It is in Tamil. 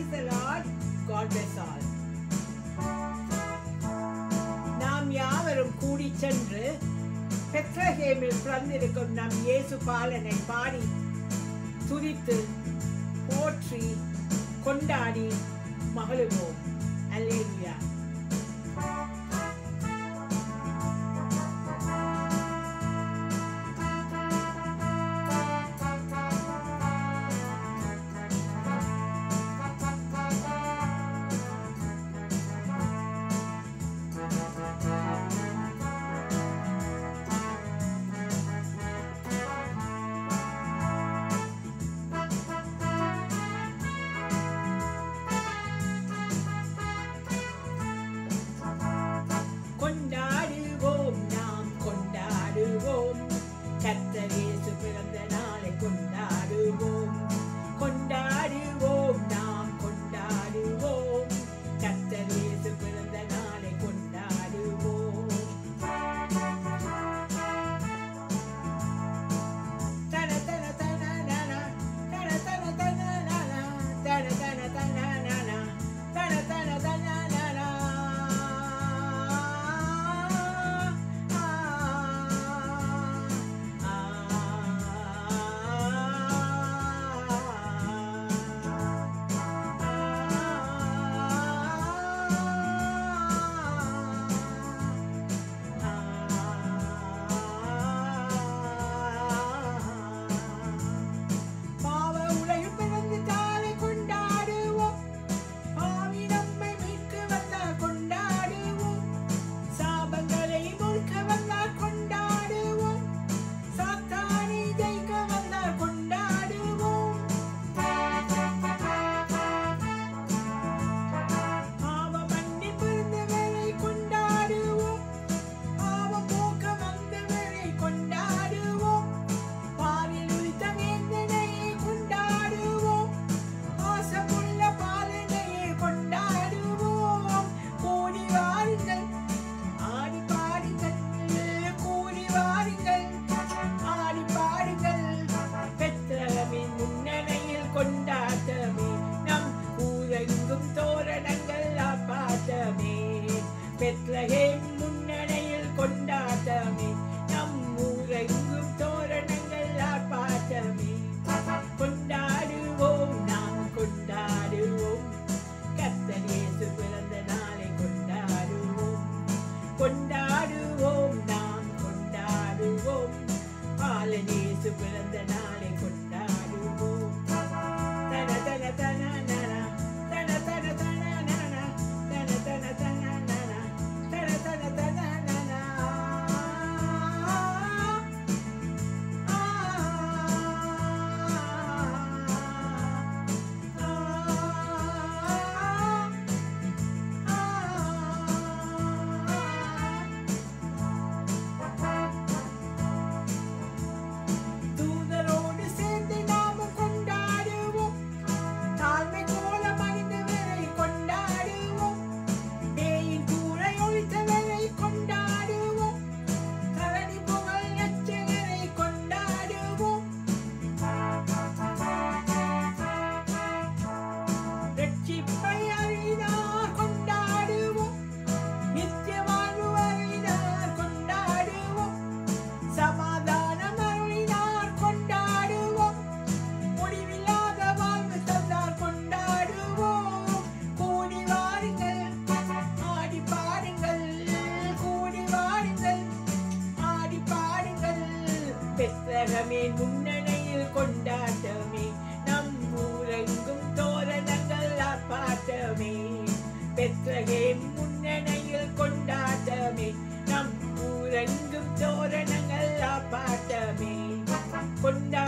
Praise the Lord. God bless all. நாம் யாவரும் கூடி சென்று பெத்லஹேமில் பிறந்திருக்கும் நம் இயேசு பாலனை பாடி துதித்து போற்றி கொண்டாடி மகிழுவோம் அல்லேலூயா கொண்டாடுவோம் நாம் கொண்டாடுவோம் கர்த்தர் இயேசு பிறந்த நாளை கொண்டாடுவோம் கொண்டாடுவோம் நாம் கொண்டாடுவோம் கர்த்தர் இயேசு பிறந்த நாளை கொண்டாடுவோம் தன தன தன நன, தன தன தன நன, தன தன தன நன, தன தன தன நன. ஆ, ஆ, பாவ உலகில் பிறந்து தாளை கொண்டாடுவோம் பாவி நம்மை மீட்க வந்தால் கொண்டாடுவோம் சாபங்களை முழுக்க வந்தால் கொண்டாடுவோம் சாத்தானை ஜெயிக்க வந்தால் கொண்டாடுவோம் பாவ மண்ணில் பிறந்தவரை கொண்டாடுவோம் பாவம் போக்க வந்தவரை கொண்டாடுவோம் பாரில் உரித்த வேந்தனையை கொண்டாடுவோம் பாசமுள்ள பாலனையை கொண்டாடுவோம் கூடி வாருங்கள் ஆடி பாடுங்கள் கூடி வாருங்கள் ஆடி பாடுங்கள் பெற்றமின் முன்னணியில் கொண்டாட்டமே நம் ஊரெங்கும் தோரணங்கள் ஆப்பாட்டமே பெத்லகேம் முன்னணியில் கொண்டாட்டமே நம் ஊரெங்கும் தோரணங்கள் ஆர்ப்பாட்டமே கொண்டாடுவோம் நாம் கொண்டாடுவோம் கர்த்தர் இயேசு பிறந்த நாளை கொண்டாடுவோம் கொண்டாடுவோம் நாம் கொண்டாடுவோம் பாலனேசு பிறந்த நாளை கொண்டாடுவோம் தன தன தன நன, தன தன தன நன, தன தன தன நன, தன தன தன நன. ஆ, தூதரோடு சேர்ந்து நாமும் கொண்டாடுவோம் தாழ்மை கோல மனிதவரை கொண்டாடுவோம் பேயின் கூரை ஒழித்தவரை கொண்டாடுவோம் தரணி புகழ் நச்சகரை கொண்டாடுவோம் ரட்சிப்பை அறிந்தார் கொண்டாடுவோம் நித்திய வாழ்வு அறிந்தார் கொண்டாடுவோம் சமாதானம் அருளினார் கொண்டாடுவோம் முடிவில்லாத வாழ்வு தந்தார் கொண்டாடுவோம் கூடி வாருங்கள் ஆடி பாடுங்கள் கூடி வாருங்கள் ஆடி பாடுங்கள் பெத்தகமே முன்னணியில் கொண்டாட்டமே நம் ஊரெங்கும் தோரணங்கள் ஆர்ப்பாட்டமே பெத்தகே முன்னணியில் கொண்டாட்டமே நம் ஊரெங்கும் தோரணங்கள் ஆர்ப்பாட்டமே கொண்டா